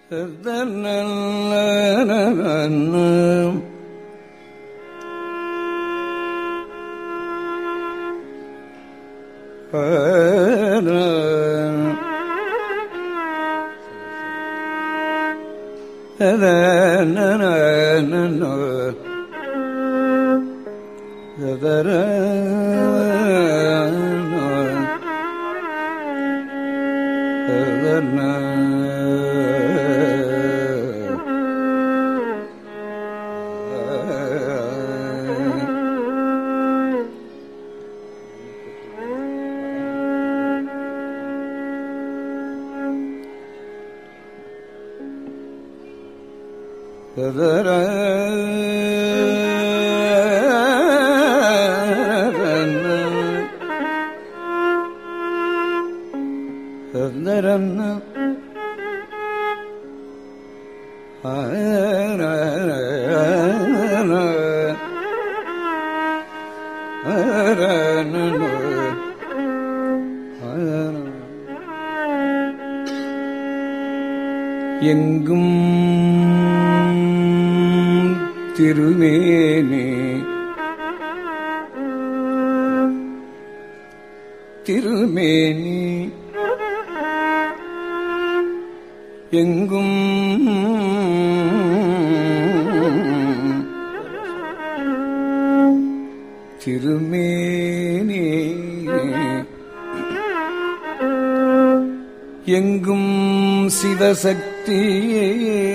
எங்கும் திருமேனே திருமேனி எங்கும் திருமேனி எங்கும் சிவசக்தியே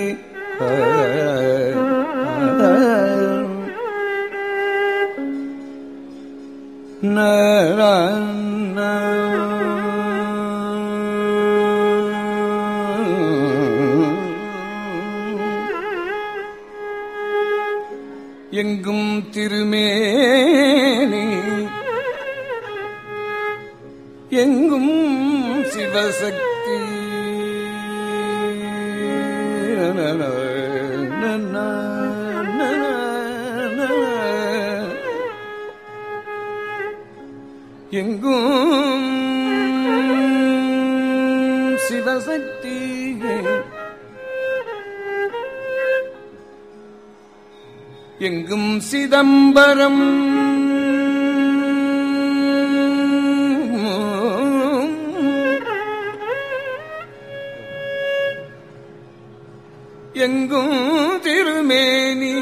எங்கும் திருமேனி எங்கும் சிவசக்தி எங்கும் சிவசக்தி எங்கும் சிதம்பரம் எங்கும் திருமேனி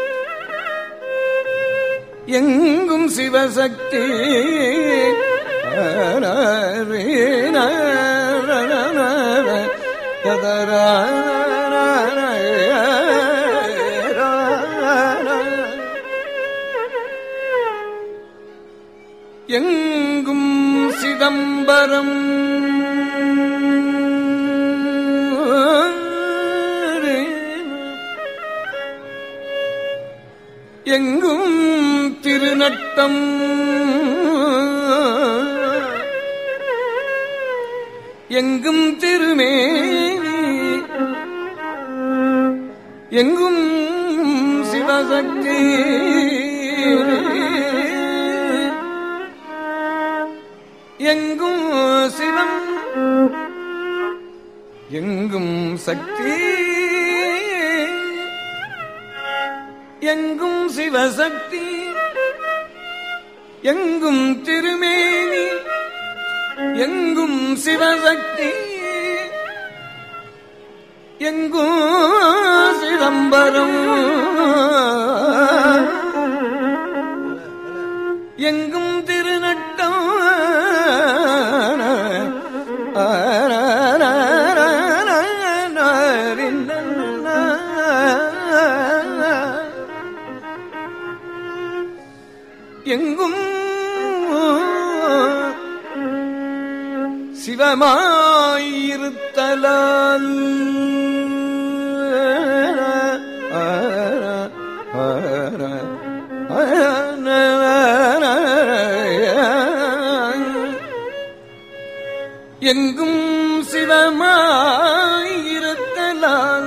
எங்கும் சிவசக்தி எங்கும் சிதம்பரம் எங்கும் திருநட்டம் எங்கும் திருமேனி எங்கும் சிவசக்தி எங்கும் சிவம் எங்கும் சக்தி எங்கும் சிவசக்தி எங்கும் திருமேனி எங்கும் சிவசக்தி எங்கும் சிதம்பரம் எங்கும் திருநட்டம் எங்கும் சிவமாயிருத்தலால் எங்கும் சிவமாயிருத்தலால்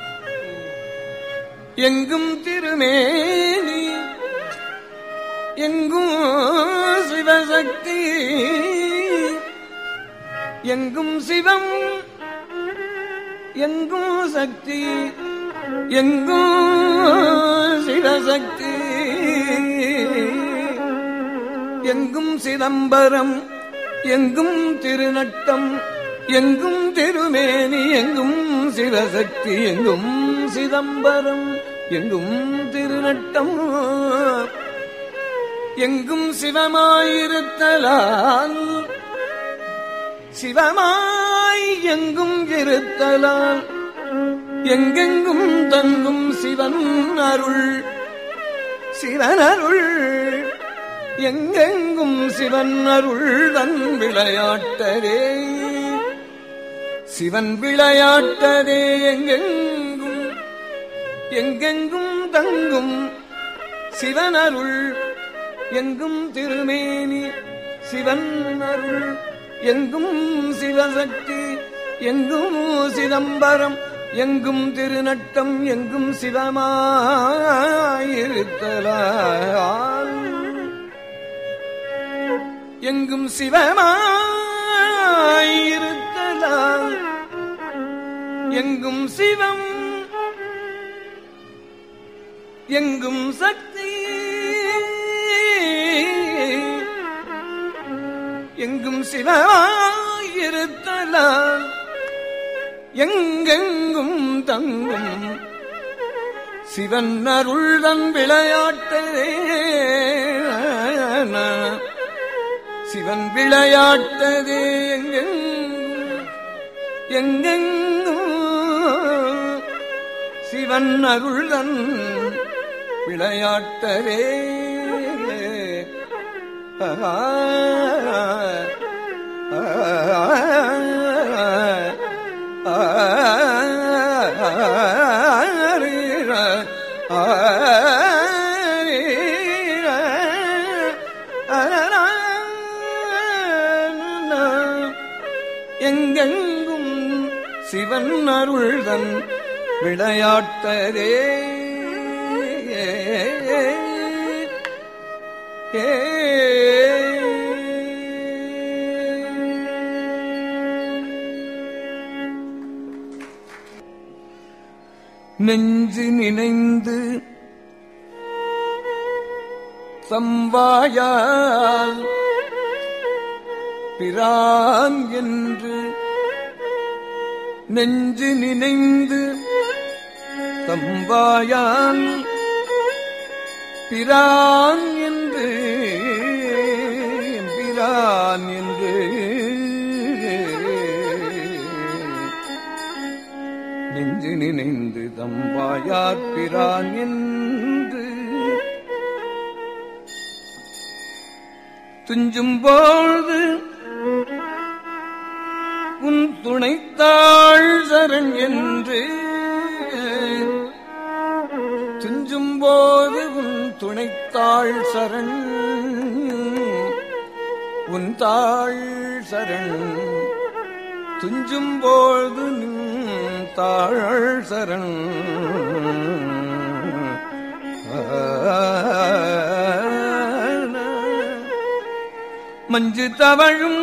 எங்கும் திருமேனி எங்கும் சிவசக்தி எங்கும் சிவம் எங்கும் சக்தி எங்கும் சிவசக்தி எங்கும் சிதம்பரம் எங்கும் திருநட்டம் எங்கும் திருமேனி எங்கும் சிவசக்தி எங்கும் சிதம்பரம் எங்கும் திருநட்டம் எங்கும் சிவமாயிருத்தலால் சிவமாய் எங்கும் இருத்தலால் எங்கெங்கும் தங்கும் சிவன் அருள் சிவன் அருள் எங்கெங்கும் சிவன் அருள் தன் விளையாட்டதே சிவன் விளையாட்டதே எங்கெங்கும் எங்கெங்கும் தங்கும் சிவன் அருள் எங்கும் திருமேனி சிவன் அருள் எங்கும் சிவசக்தி எங்கும் சிதம்பரம் எங்கும் திருநட்டம் எங்கும் சிவமாயிருத்தலால் எங்கும் சிவமாயிருத்தலால் எங்கும் சிவம் எங்கும் சக்தி எங்கும் சிவமாயிருத்தலால் எங்கெங்கும் தங்கும் சிவன் அருள்தன் விளையாட்டதே சிவன் விளையாட்டதே எங்கெங்கும் எங்கெங்கும் சிவன் அருள்தன் விளையாட்டதே ஆ எங்கெங்கும் சிவன் அருள்தன் விளையாட்டரே நெஞ்சு நினைந்து சம்பாயால் பிரான் என்று நெஞ்சு நினைந்து சம்பாயால் பிரான் என்று பிரான் என்று நெஞ்சு நினைந்து தம்பாயார் பிரான் என்று துஞ்சும்போது உன் துணைத்தாள் சரண் என்று துஞ்சும்போது உன் துணைத்தாள் சரண் உன் தாள் சரண் துஞ்சும்போது நின் தாழ் சரண் மஞ்சு தவழும்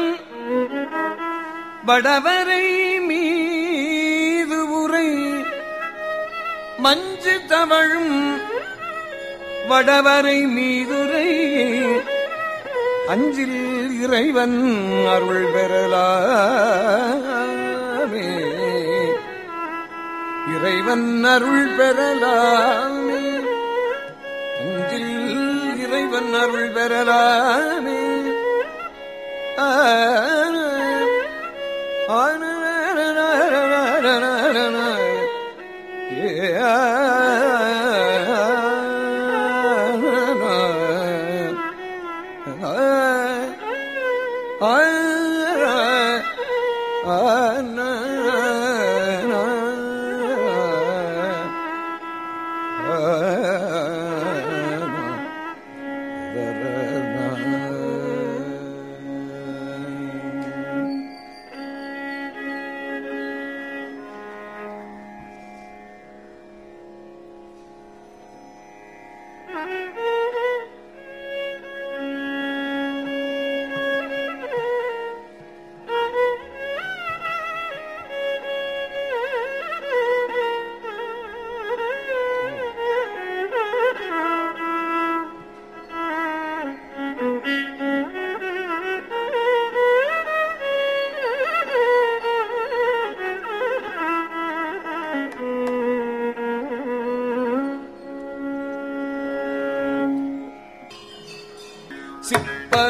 வடவரை மீது உரை மஞ்சு தவழும் வடவரை மீதுரை அஞ்சில் இறைவன் அருள் பெறலாமே இறைவன் அருள் பெறலாமே அஞ்சில் இறைவன் அருள் பெறலாமே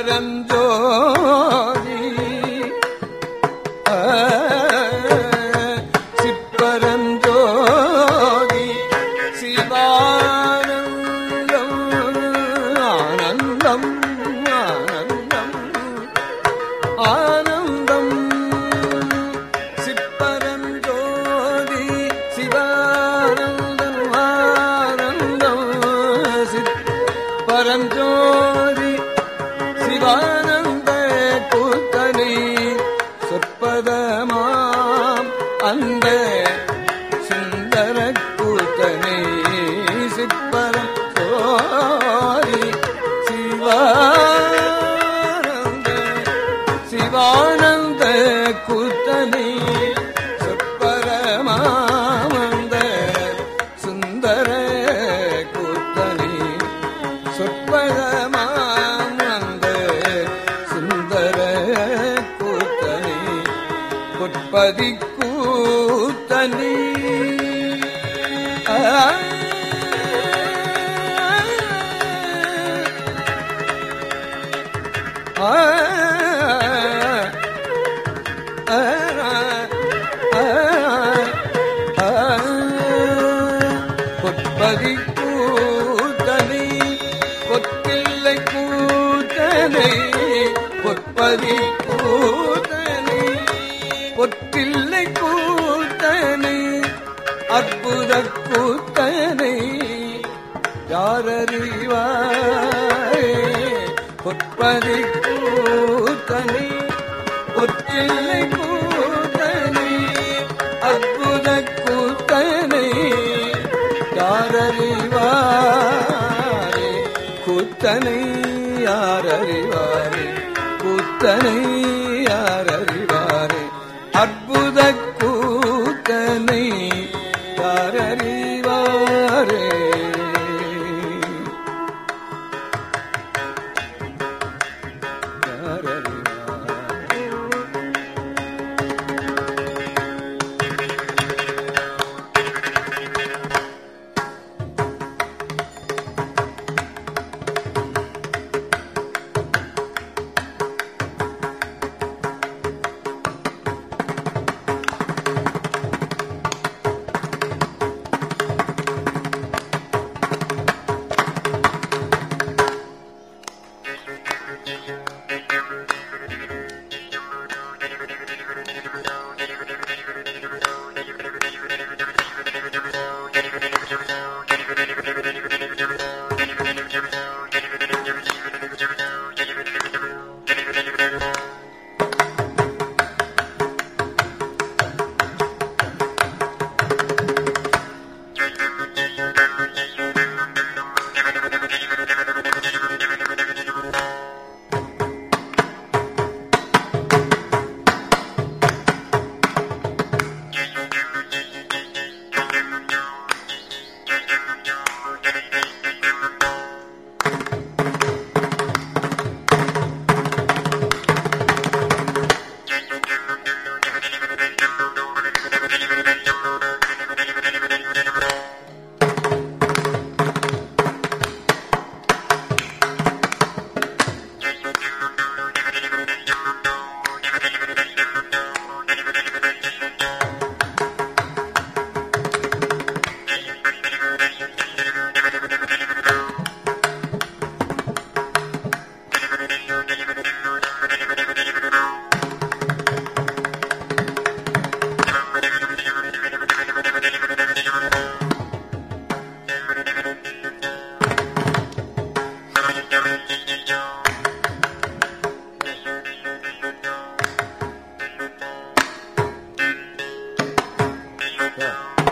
சிப்பரஞ்சோதி ஆ, சிப்பரஞ்சோதி சிவானந்தம் ஆனந்தம் ஆனந்தம் ஆனந்தம் சிப்பரஞ்சோதி சிவானந்தம் ஆனந்தம் சிப்பரஞ்சோதி சிவானந்த கூத்தனை சொற்பதமாம் அந்த சுந்தர கூத்தனை சிப்பரம் சோரி சிவானந்த சிவானந்த கூத்தனை சொற்பரமாமந்த சுந்தர கூத்தனை சொற்பதமாமந்த சுந்தர கூத்தனை பொற்பதி கூத்தனி பொற்பதி கூத்தனை பொற்கில்லை கூத்தனை பொற்பதி கூத்தனை பொற்றில்லை கூத்தனை அற்புத கூத்தனை யாரறிவாரே பொற்பதி கூத்தனை பொற்றில்லை கூத்தனை அற்புத கூத்தனை யாரறிவாரே கூத்தனை யாரறிவாரே கூத்தனை யாரறிவாரே அற்புத கூத்தனை யாரறிவாரே யாரறிவாரே Yeah.